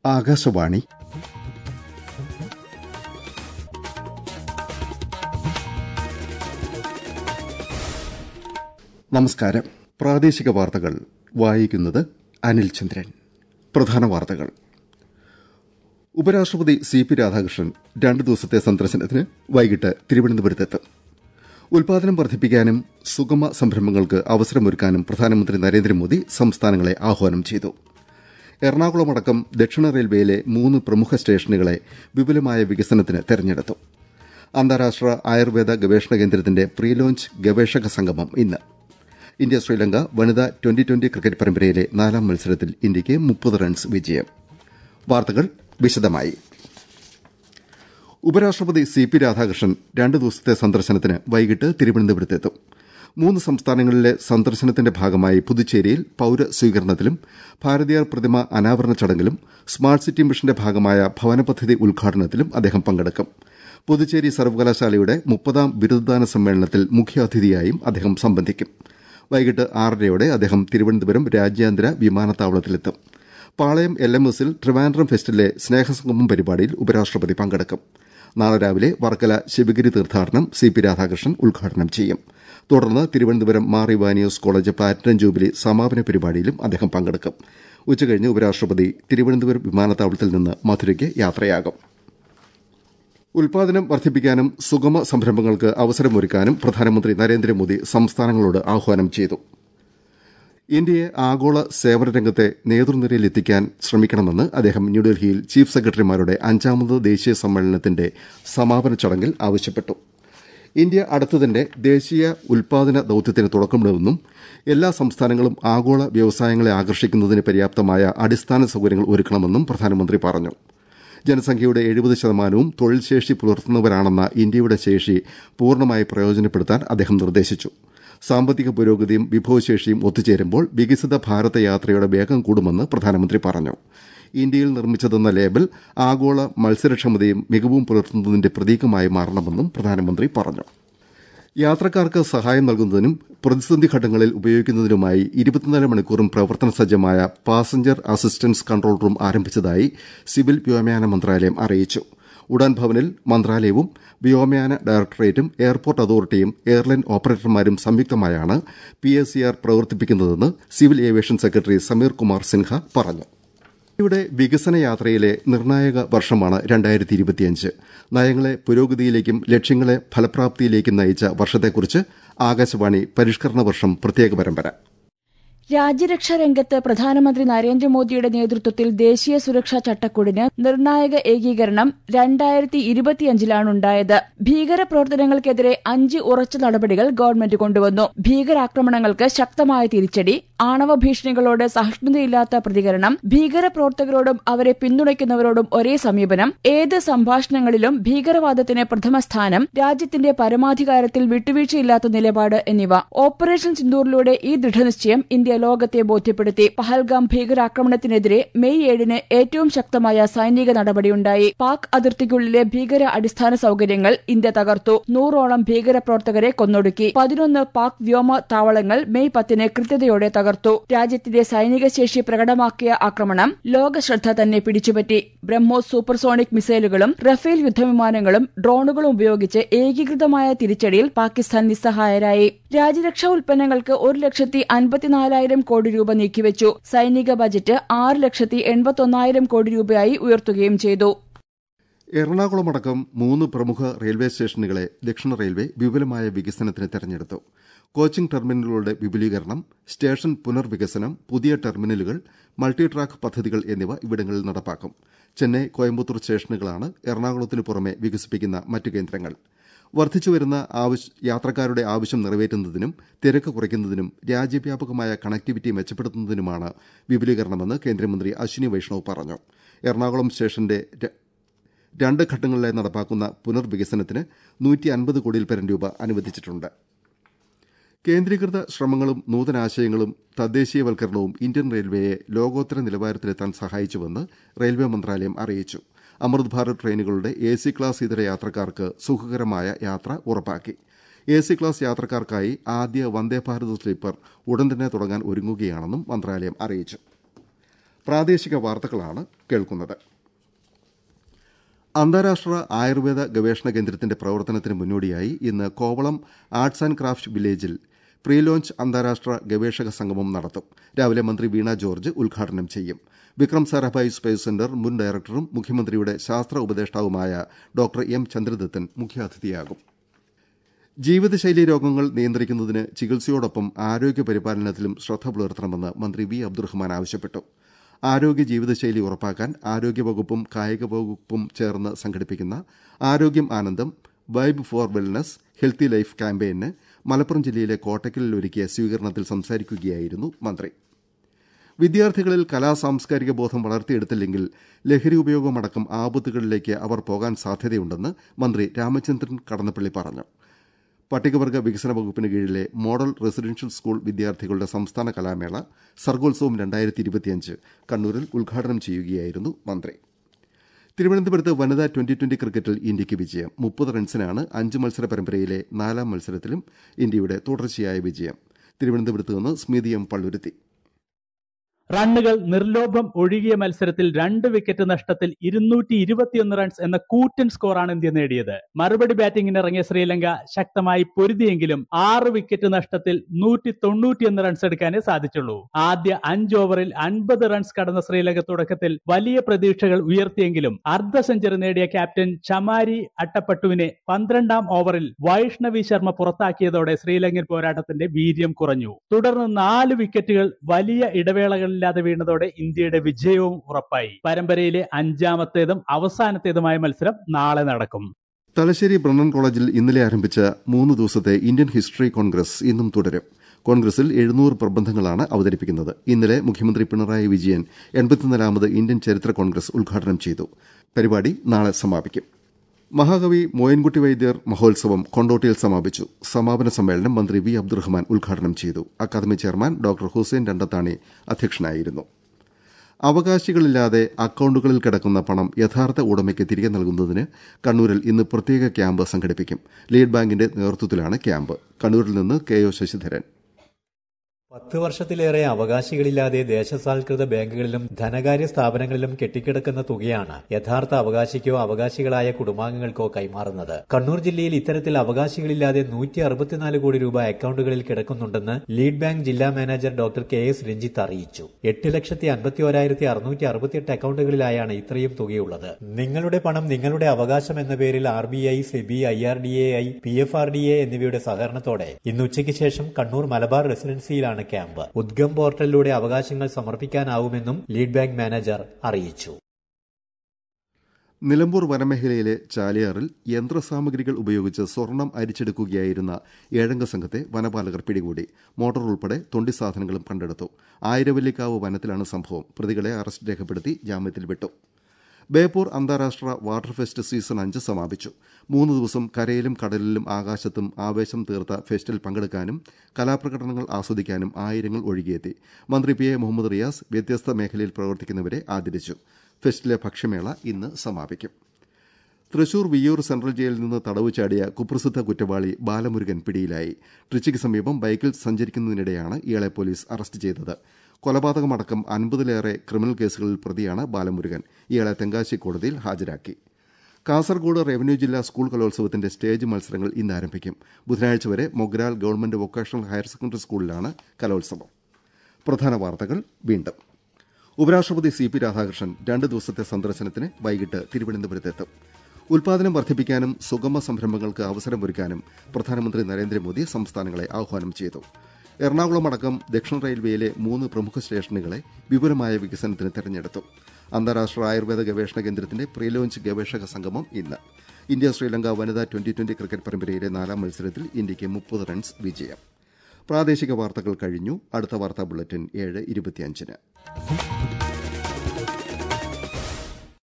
ആകാശവാണി നമസ്കാരം പ്രാദേശിക വാർത്തകൾ വായിക്കുന്നത് അനിൽ ചന്ദ്രൻ പ്രധാന വാർത്തകൾ ഉപരാഷ്ട്രപതി സി പി രാധാകൃഷ്ണൻ രണ്ടു ദിവസത്തെ സന്ദർശനത്തിന് വൈകിട്ട് തിരുവനന്തപുരത്തെത്തും ഉൽപാദനം വർദ്ധിപ്പിക്കാനും സുഗമ സംരംഭങ്ങൾക്ക് അവസരമൊരുക്കാനും പ്രധാനമന്ത്രി നരേന്ദ്രമോദി സംസ്ഥാനങ്ങളെ ആഹ്വാനം ചെയ്തു എറണാകുളമടക്കം ദക്ഷിണ റെയിൽവേയിലെ മൂന്ന് പ്രമുഖ സ്റ്റേഷനുകളെ വിപുലമായ വികസനത്തിന് തെരഞ്ഞെടുത്തു അന്താരാഷ്ട്ര ആയുർവേദ ഗവേഷണ കേന്ദ്രത്തിന്റെ പ്രീ ലോഞ്ച് ഗവേഷക സംഗമം ഇന്ന് ഇന്ത്യ ശ്രീലങ്ക വനിതാ ട്വന്റി ട്വന്റി ക്രിക്കറ്റ് പരമ്പരയിലെ നാലാം മത്സരത്തിൽ ഇന്ത്യയ്ക്ക് മുപ്പത് റൺസ് വിജയം വാർത്തകൾ വിശദമായി ഉപരാഷ്ട്രപതി സി പി രാധാകൃഷ്ണൻ രണ്ട് ദിവസത്തെ സന്ദർശനത്തിന് വൈകിട്ട് തിരുവനന്തപുരത്തെത്തും മൂന്ന് സംസ്ഥാനങ്ങളിലെ സന്ദർശനത്തിന്റെ ഭാഗമായി പുതുച്ചേരിയിൽ പൌര സ്വീകരണത്തിലും ഭാരതീയർ പ്രതിമ അനാവരണ ചടങ്ങിലും സ്മാർട്ട് സിറ്റി മിഷന്റെ ഭാഗമായ ഭവന പദ്ധതി ഉദ്ഘാടനത്തിലും അദ്ദേഹം പങ്കെടുക്കും പുതുച്ചേരി സർവകലാശാലയുടെ മുപ്പതാം ബിരുദദാന സമ്മേളനത്തിൽ മുഖ്യാതിഥിയായും അദ്ദേഹം സംബന്ധിക്കും വൈകിട്ട് ആറരയോടെ അദ്ദേഹം തിരുവനന്തപുരം രാജ്യാന്തര വിമാനത്താവളത്തിലെത്തും പാളയം എൽ എം എസിൽ ട്രിവാൻഡ്രം ഫെസ്റ്റിലെ സ്നേഹസംഗമം പരിപാടിയിൽ ഉപരാഷ്ട്രപതി പങ്കെടുക്കും നാളെ രാവിലെ വർക്കല ശിവഗിരി തീർത്ഥാടനം സി പി രാധാകൃഷ്ണൻ ഉദ്ഘാടനം ചെയ്യും തുടർന്ന് Thiruvananthapuram Mar Ivanios college platinum jubilee സമാപന പരിപാടിയിലും അദ്ദേഹം പങ്കെടുക്കും ഉച്ചകഴിഞ്ഞ് ഉപരാഷ്ട്രപതി തിരുവനന്തപുരം വിമാനത്താവളത്തിൽ നിന്ന് മധുരയ്ക്ക് യാത്രയാകും ഉൽപാദനം വർദ്ധിപ്പിക്കാനും സുഗമ സംരംഭങ്ങൾക്ക് അവസരമൊരുക്കാനും പ്രധാനമന്ത്രി നരേന്ദ്രമോദി സംസ്ഥാനങ്ങളോട് ആഹ്വാനം ചെയ്തു ഇന്ത്യയെ ആഗോള സേവന രംഗത്തെ നേതൃനിരയിലെത്തിക്കാൻ ശ്രമിക്കണമെന്ന് അദ്ദേഹം ന്യൂഡൽഹിയിൽ ചീഫ് സെക്രട്ടറിമാരുടെ അഞ്ചാമത് ദേശീയ സമ്മേളനത്തിന്റെ സമാപന ചടങ്ങിൽ ആവശ്യപ്പെട്ടു ഇന്ത്യ അടുത്തുതന്നെ ദേശീയ ഉൽപാദന ദൌത്യത്തിന് തുടക്കമിടുമെന്നും എല്ലാ സംസ്ഥാനങ്ങളും ആഗോള വ്യവസായങ്ങളെ ആകർഷിക്കുന്നതിന് പര്യാപ്തമായ അടിസ്ഥാന സൌകര്യങ്ങൾ ഒരുക്കണമെന്നും പ്രധാനമന്ത്രി പറഞ്ഞു ജനസംഖ്യയുടെ എഴുപത് ശതമാനവും തൊഴിൽ ശേഷി പുലർത്തുന്നവരാണെന്ന ഇന്ത്യയുടെ ശേഷി പൂർണ്ണമായി പ്രയോജനപ്പെടുത്താൻ അദ്ദേഹം നിർദ്ദേശിച്ചു സാമ്പത്തിക പുരോഗതിയും വിഭവശേഷിയും ഒത്തുചേരുമ്പോൾ വികസിത ഭാരത യാത്രയുടെ വേഗം കൂടുമെന്ന് പ്രധാനമന്ത്രി പറഞ്ഞു ഇന്ത്യയിൽ നിർമ്മിച്ചതെന്ന ലേബൽ ആഗോള മത്സരക്ഷമതയും മികവും പുലർത്തുന്നതിന്റെ പ്രതീകമായി മാറണമെന്നും പ്രധാനമന്ത്രി പറഞ്ഞു യാത്രക്കാർക്ക് സഹായം നൽകുന്നതിനും പ്രതിസന്ധി ഘട്ടങ്ങളിൽ ഉപയോഗിക്കുന്നതിനുമായി ഇരുപത്തിനാല് മണിക്കൂറും പ്രവർത്തന സജ്ജമായ പാസഞ്ചർ അസിസ്റ്റൻസ് കൺട്രോൾ റൂം ആരംഭിച്ചതായി സിവിൽ വ്യോമയാന മന്ത്രാലയം അറിയിച്ചു ഉഡാൻ ഭവനിൽ മന്ത്രാലയവും വ്യോമയാന ഡയറക്ടറേറ്റും എയർപോർട്ട് അതോറിറ്റിയും എയർലൈൻ ഓപ്പറേറ്റർമാരും സംയുക്തമായാണ് പി എസ് സി ആർ പ്രവർത്തിപ്പിക്കുന്നതെന്ന് civil aviation secretary Sameer Kumar Sinha പറഞ്ഞു ഇന്ത്യയുടെ വികസന യാത്രയിലെ നിർണായക വർഷമാണ് രണ്ടായിരത്തി ഇരുപത്തിയഞ്ച് നയങ്ങളെ പുരോഗതിയിലേക്കും ലക്ഷ്യങ്ങളെ ഫലപ്രാപ്തിയിലേക്കും നയിച്ച വർഷത്തെക്കുറിച്ച് ആകാശവാണി പരിഷ്കരണ വർഷം പ്രത്യേക പരമ്പര രാജ്യരക്ഷാ രംഗത്ത് പ്രധാനമന്ത്രി നരേന്ദ്രമോദിയുടെ നേതൃത്വത്തിൽ ദേശീയ സുരക്ഷാ ചട്ടക്കൂടിന് നിർണായക ഏകീകരണം രണ്ടായിരത്തി ഇരുപത്തിയഞ്ചിലാണുണ്ടായത് ഭീകരപ്രവർത്തനങ്ങൾക്കെതിരെ അഞ്ച് ഉറച്ച നടപടികൾ ഗവൺമെന്റ് കൊണ്ടുവന്നു ഭീകരാക്രമണങ്ങൾക്ക് ശക്തമായ തിരിച്ചടി ആണവ ഭീഷണികളോട് സഹിഷ്ണുതയില്ലാത്ത പ്രതികരണം ഭീകരപ്രവർത്തകരോടും അവരെ പിന്തുണയ്ക്കുന്നവരോടും ഒരേ സമീപനം ഏത് സംഭാഷണങ്ങളിലും ഭീകരവാദത്തിന് പ്രഥമ സ്ഥാനം രാജ്യത്തിന്റെ പരമാധികാരത്തിൽ വിട്ടുവീഴ്ചയില്ലാത്ത നിലപാട് എന്നിവ ഓപ്പറേഷൻ സിന്ദൂറിലൂടെ ഈ ദൃഢനിശ്ചയം ഇന്ത്യ ലോകത്തെ ബോധ്യപ്പെടുത്തി പഹൽഗാം ഭീകരാക്രമണത്തിനെതിരെ മെയ് ഏഴിന് ഏറ്റവും ശക്തമായ സൈനിക നടപടിയുണ്ടായി പാക് അതിർത്തിക്കുള്ളിലെ ഭീകര അടിസ്ഥാന സൌകര്യങ്ങൾ ഇന്ത്യ തകർത്തു നൂറോളം ഭീകരപ്രവർത്തകരെ കൊന്നൊടുക്കി പതിനൊന്ന് പാക് വ്യോമ താവളങ്ങൾ മെയ് പത്തിന് കൃത്യതയോടെ തകർത്തു രാജ്യത്തിന്റെ സൈനിക ശേഷി പ്രകടമാക്കിയ ആക്രമണം ലോകശ്രദ്ധ തന്നെ പിടിച്ചുപറ്റി ബ്രഹ്മോസ് സൂപ്പർസോണിക് മിസൈലുകളും റഫേൽ യുദ്ധവിമാനങ്ങളും ഡ്രോണുകളും ഉപയോഗിച്ച് ഏകീകൃതമായ തിരിച്ചടിയിൽ പാകിസ്ഥാൻ നിസ്സഹായരായി രാജ്യരക്ഷാ ഉൽപ്പന്നങ്ങൾക്ക് ഒരു ലക്ഷത്തി അൻപത്തിനാലായിരം കോടി രൂപ നീക്കിവച്ചു സൈനിക ബജറ്റ് ആറ് ലക്ഷത്തി എൺപത്തൊന്നായിരം കോടി രൂപയായി ഉയർത്തുകയും ചെയ്തു എറണാകുളമടക്കം മൂന്ന് പ്രമുഖ റെയിൽവേ സ്റ്റേഷനുകളെ ദക്ഷിണ റെയിൽവേ വിപുലമായ വികസനത്തിന് തെരഞ്ഞെടുത്തു കോച്ചിംഗ് ടെർമിനലുകളുടെ വിപുലീകരണം സ്റ്റേഷൻ പുനർവികസനം പുതിയ ടെർമിനലുകൾ മൾട്ടി ട്രാക്ക് പദ്ധതികൾ എന്നിവ ഇവിടങ്ങളിൽ നടപ്പാക്കും ചെന്നൈ കോയമ്പത്തൂർ സ്റ്റേഷനുകളാണ് എറണാകുളത്തിനു പുറമെ വികസിപ്പിക്കുന്ന മറ്റു കേന്ദ്രങ്ങൾ വർദ്ധിച്ചുവരുന്ന യാത്രക്കാരുടെ ആവശ്യം നിറവേറ്റുന്നതിനും തിരക്ക് കുറയ്ക്കുന്നതിനും രാജ്യവ്യാപകമായ കണക്ടിവിറ്റി മെച്ചപ്പെടുത്തുന്നതിനുമാണ് വിപുലീകരണമെന്ന് കേന്ദ്രമന്ത്രി അശ്വിനി വൈഷ്ണവ് പറഞ്ഞു എറണാകുളം സ്റ്റേഷന്റെ രണ്ട് ഘട്ടങ്ങളിലായി നടപ്പാക്കുന്ന പുനർവികസനത്തിന് നൂറ്റി അൻപത് കോടിയിൽ പരം രൂപ അനുവദിച്ചിട്ടുണ്ട് കേന്ദ്രീകൃത ശ്രമങ്ങളും നൂതനാശയങ്ങളും തദ്ദേശീയവൽക്കരണവും ഇന്ത്യൻ റെയിൽവേയെ ലോകോത്തര നിലവാരത്തിലെത്താൻ സഹായിച്ചുവെന്ന് റെയിൽവേ മന്ത്രാലയം അറിയിച്ചു അമൃത് ഭാരത് ട്രെയിനുകളുടെ എ സി ക്ലാസ് ഇതര യാത്രക്കാർക്ക് സുഖകരമായ യാത്ര ഉറപ്പാക്കി എ സി ക്ലാസ് യാത്രക്കാർക്കായി ആദ്യ വന്ദേ ഭാരത് സ്ലീപ്പർ ഉടൻ തന്നെ തുടങ്ങാൻ ഒരുങ്ങുകയാണെന്നും മന്ത്രാലയം അറിയിച്ചു പ്രാദേശിക വാർത്തകളാണ് കേൾക്കുന്നത് അന്താരാഷ്ട്ര ആയുർവേദ ഗവേഷണ കേന്ദ്രത്തിന്റെ പ്രവർത്തനത്തിന് മുന്നോടിയായി ഇന്ന് കോവളം ആർട്സ് ആൻഡ് ക്രാഫ്റ്റ് വില്ലേജിൽ പ്രീ ലോഞ്ച് അന്താരാഷ്ട്ര ഗവേഷക സംഗമം നടത്തും രാവിലെ മന്ത്രി വീണ ജോർജ് ഉദ്ഘാടനം ചെയ്യും വിക്രം സാരാഭായ് സ്പേസ് സെന്റർ മുൻ ഡയറക്ടറും മുഖ്യമന്ത്രിയുടെ ശാസ്ത്ര ഉപദേഷ്ടാവുമായ ഡോക്ടർ എം ചന്ദ്രദത്തൻ മുഖ്യാതിഥിയാകും ജീവിതശൈലി രോഗങ്ങൾ നിയന്ത്രിക്കുന്നതിന് ചികിത്സയോടൊപ്പം ആരോഗ്യ പരിപാലനത്തിലും ശ്രദ്ധ പുലർത്തണമെന്ന് മന്ത്രി വി അബ്ദുറഹ്മാൻ ആവശ്യപ്പെട്ടു ആരോഗ്യ ജീവിതശൈലി ഉറപ്പാക്കാൻ ആരോഗ്യവകുപ്പും കായിക വകുപ്പും ചേർന്ന് സംഘടിപ്പിക്കുന്ന ആരോഗ്യം ആനന്ദം vibe for wellness healthy life ക്യാമ്പയിന് മലപ്പുറം ജില്ലയിലെ കോട്ടക്കലിൽ ഒരുക്കിയ സ്വീകരണത്തിൽ സംസാരിക്കുകയായിരുന്നു മന്ത്രി വിദ്യാർത്ഥികളിൽ കലാ സാംസ്കാരിക ബോധം വളർത്തിയെടുത്തില്ലെങ്കിൽ ലഹരി ഉപയോഗമടക്കം ആപത്തുകളിലേക്ക് അവർ പോകാൻ സാധ്യതയുണ്ടെന്ന് മന്ത്രി രാമചന്ദ്രൻ കടന്നപ്പള്ളി പറഞ്ഞു പട്ടികവർഗ വികസന വകുപ്പിന് കീഴിലെ മോഡൽ റെസിഡൻഷ്യൽ സ്കൂൾ വിദ്യാർത്ഥികളുടെ സംസ്ഥാന കലാമേള സർഗോത്സവം രണ്ടായിരത്തി ഇരുപത്തിയഞ്ച് കണ്ണൂരിൽ ഉദ്ഘാടനം ചെയ്യുകയായിരുന്നു മന്ത്രി തിരുവനന്തപുരത്ത് വനിതാ ട്വന്റി ട്വന്റി ക്രിക്കറ്റിൽ ഇന്ത്യയ്ക്ക് വിജയം മുപ്പത് റൺസിനാണ് അഞ്ച് മത്സര പരമ്പരയിലെ നാലാം മത്സരത്തിലും ഇന്ത്യയുടെ തുടർച്ചയായ വിജയം തിരുവനന്തപുരത്ത് നിന്ന് സ്മിതി എം പള്ളുരുത്തി റണ്ണുകൾ നിർലോഭം ഒഴുകിയ മത്സരത്തിൽ രണ്ട് വിക്കറ്റ് നഷ്ടത്തിൽ ഇരുന്നൂറ്റി ഇരുപത്തിയൊന്ന് റൺസ് എന്ന കൂറ്റൻ സ്കോറാണ് ഇന്ത്യ നേടിയത് മറുപടി ബാറ്റിംഗിന് ഇറങ്ങിയ ശ്രീലങ്ക ശക്തമായി പൊരുതിയെങ്കിലും ആറ് വിക്കറ്റ് നഷ്ടത്തിൽ നൂറ്റി തൊണ്ണൂറ്റിയൊന്ന് റൺസ് എടുക്കാനേ സാധിച്ചുള്ളൂ ആദ്യ അഞ്ച് ഓവറിൽ അൻപത് റൺസ് കടന്ന ശ്രീലങ്ക തുടക്കത്തിൽ വലിയ പ്രതീക്ഷകൾ ഉയർത്തിയെങ്കിലും അർദ്ധ സെഞ്ചുറി നേടിയ ക്യാപ്റ്റൻ ചമാരി അട്ടപ്പട്ടുവിനെ പന്ത്രണ്ടാം ഓവറിൽ വൈഷ്ണവി ശർമ്മ പുറത്താക്കിയതോടെ ശ്രീലങ്കൻ പോരാട്ടത്തിന്റെ വീര്യം കുറഞ്ഞു തുടർന്ന് നാല് വിക്കറ്റുകൾ വലിയ ഇടവേളകളിൽ ഇല്ലാതെ വീണതോടെ ഇന്ത്യയുടെ വിജയവും ഉറപ്പായി പരമ്പരയിലെ അഞ്ചാമത്തേതും അവസാനത്തേതുമായ മത്സരം നാളെ നടക്കും തലശ്ശേരി ബ്രണ്ണൻ കോളേജിൽ ഇന്നലെ ആരംഭിച്ച മൂന്ന് ദിവസത്തെ ഇന്ത്യൻ ഹിസ്റ്ററി കോൺഗ്രസ് ഇന്നും തുടരും കോൺഗ്രസിൽ എഴുന്നൂറ് പ്രബന്ധങ്ങളാണ് അവതരിപ്പിക്കുന്നത് ഇന്നലെ മുഖ്യമന്ത്രി പിണറായി വിജയൻ എൺപത്തിനാലാമത് ഇന്ത്യൻ ചരിത്ര കോൺഗ്രസ് ഉദ്ഘാടനം ചെയ്തു പരിപാടി നാളെ സമാപിക്കും മഹാകവി മോയൻകുട്ടി വൈദ്യർ മഹോത്സവം കൊണ്ടോട്ടിയിൽ സമാപിച്ചു സമാപന സമ്മേളനം മന്ത്രി വി അബ്ദുറഹ്മാൻ ഉദ്ഘാടനം ചെയ്തു academy chairman doctor Hussain Randathani അധ്യക്ഷനായിരുന്നു അവകാശികളില്ലാതെ അക്കൌണ്ടുകളിൽ കിടക്കുന്ന പണം യഥാർത്ഥ ഉടമയ്ക്ക് തിരികെ നൽകുന്നതിന് കണ്ണൂരിൽ ഇന്ന് പ്രത്യേക ക്യാമ്പ് സംഘടിപ്പിക്കും ലീഡ് ബാങ്കിന്റെ നേതൃത്വത്തിലാണ് ക്യാമ്പ് കണ്ണൂരിൽ നിന്ന് കെ ഒ ശശിധരൻ പത്ത് വർഷത്തിലേറെ അവകാശികളില്ലാതെ ദേശസാൽകൃത ബാങ്കുകളിലും ധനകാര്യ സ്ഥാപനങ്ങളിലും കെട്ടിക്കിടക്കുന്ന തുകയാണ് യഥാർത്ഥ അവകാശിക്കോ അവകാശികളായ കുടുംബാംഗങ്ങൾക്കോ കൈമാറുന്നത് കണ്ണൂർ ജില്ലയിൽ ഇത്തരത്തിൽ അവകാശികളില്ലാതെ നൂറ്റി അറുപത്തിനാല് കോടി രൂപ അക്കൌണ്ടുകളിൽ കിടക്കുന്നുണ്ടെന്ന് ലീഡ് ബാങ്ക് ജില്ലാ manager doctor K S Ranjith അറിയിച്ചു എട്ട് ലക്ഷത്തി അൻപത്തി ഒരായിരത്തി അറുന്നൂറ്റി അറുപത്തിയെട്ട് അക്കൌണ്ടുകളിലായാണ് ഇത്രയും തുകയുള്ളത് നിങ്ങളുടെ പണം നിങ്ങളുടെ അവകാശം എന്ന പേരിൽ R B I SEBI I R D A I P F R D A എന്നിവയുടെ സഹകരണത്തോടെ ഇന്ന് ഉച്ചയ്ക്ക് ശേഷം കണ്ണൂർ മലബാർ റെസിഡൻസിയിലാണ് ക്യാമ്പ് ഉദ്ഗം പോർട്ടലിലൂടെ അവകാശങ്ങൾ സമർപ്പിക്കാനാവുമെന്നും ലീഡ് ബാങ്ക് മാനേജർ അറിയിച്ചു നിലമ്പൂർ വനമേഖലയിലെ ചാലിയാറിൽ യന്ത്രസാമഗ്രികൾ ഉപയോഗിച്ച് സ്വർണം അരിച്ചെടുക്കുകയായിരുന്ന ഏഴംഗ സംഘത്തെ വനപാലകർ പിടികൂടി മോട്ടോർ ഉൾപ്പെടെ തൊണ്ടി സാധനങ്ങളും കണ്ടെടുത്തു ആയിരവല്ലിക്കാവ് വനത്തിലാണ് സംഭവം പ്രതികളെ അറസ്റ്റ് രേഖപ്പെടുത്തി ജാമ്യത്തിൽ വിട്ടു ബേപ്പൂർ അന്താരാഷ്ട്ര വാട്ടർ ഫെസ്റ്റ് സീസൺ അഞ്ച് സമാപിച്ചു മൂന്ന് ദിവസം കരയിലും കടലിലും ആകാശത്തും ആവേശം തീർത്ത ഫെസ്റ്റിൽ പങ്കെടുക്കാനും കലാപ്രകടനങ്ങൾ ആസ്വദിക്കാനും ആയിരങ്ങൾ ഒഴുകിയെത്തി മന്ത്രി പി എ മുഹമ്മദ് റിയാസ് വ്യത്യസ്ത മേഖലയിൽ പ്രവർത്തിക്കുന്നവരെ ആദരിച്ചു ഫെസ്റ്റിലെ ഭക്ഷ്യമേള ഇന്ന് സമാപിക്കും തൃശൂർ വിയ്യൂർ സെൻട്രൽ ജയിലിൽ നിന്ന് തടവ് ചാടിയ കുപ്രസിദ്ധ കുറ്റവാളി ബാലമുരുകൻ പിടിയിലായി ട്രിച്ചിക്ക് സമീപം ബൈക്കിൽ സഞ്ചരിക്കുന്നതിനിടെയാണ് ഇയാളെ പോലീസ് അറസ്റ്റ് ചെയ്തത് കൊലപാതകമടക്കം അൻപതിലേറെ ക്രിമിനൽ കേസുകളിൽ പ്രതിയാണ് ബാലമുരുകൻ ഇയാളെ തെങ്കാശി കോടതിയിൽ ഹാജരാക്കി കാസർഗോഡ് റവന്യൂ ജില്ലാ സ്കൂൾ കലോത്സവത്തിന്റെ സ്റ്റേജ് മത്സരങ്ങൾ ഇന്ന് ആരംഭിക്കും ബുധനാഴ്ച വരെ Mogral government vocational higher secondary സ്കൂളിലാണ് കലോത്സവം പ്രധാന വാർത്തകൾ വീണ്ടും ഉപരാഷ്ട്രപതി സി പി രാധാകൃഷ്ണൻ രണ്ട് ദിവസത്തെ സന്ദർശനത്തിന് വൈകിട്ട് തിരുവനന്തപുരത്തെത്തും ഉൽപാദനം വർദ്ധിപ്പിക്കാനും സുഗമ സംരംഭങ്ങൾക്ക് അവസരമൊരുക്കാനും പ്രധാനമന്ത്രി നരേന്ദ്രമോദി സംസ്ഥാനങ്ങളെ ആഹ്വാനം ചെയ്തു എറണാകുളം അടക്കം ദക്ഷിണ റെയിൽവേയിലെ മൂന്ന് പ്രമുഖ സ്റ്റേഷനുകളെ വിപുലമായ വികസനത്തിന് തെരഞ്ഞെടുത്തു അന്താരാഷ്ട്ര ആയുർവേദ ഗവേഷണ കേന്ദ്രത്തിന്റെ പ്രീ ലോഞ്ച് ഗവേഷക സംഗമം ഇന്ന് ഇന്ത്യ ശ്രീലങ്ക വനിതാ ട്വന്റി ട്വന്റി ക്രിക്കറ്റ് പരമ്പരയിലെ നാലാം മത്സരത്തിൽ ഇന്ത്യയ്ക്ക് മുപ്പത് റൺസ് വിജയം പ്രാദേശിക വാർത്തകൾ കഴിഞ്ഞു അടുത്ത വാർത്താ ബുള്ളറ്റിൻ ഏഴ് ഇരുപത്തിയഞ്ചിന്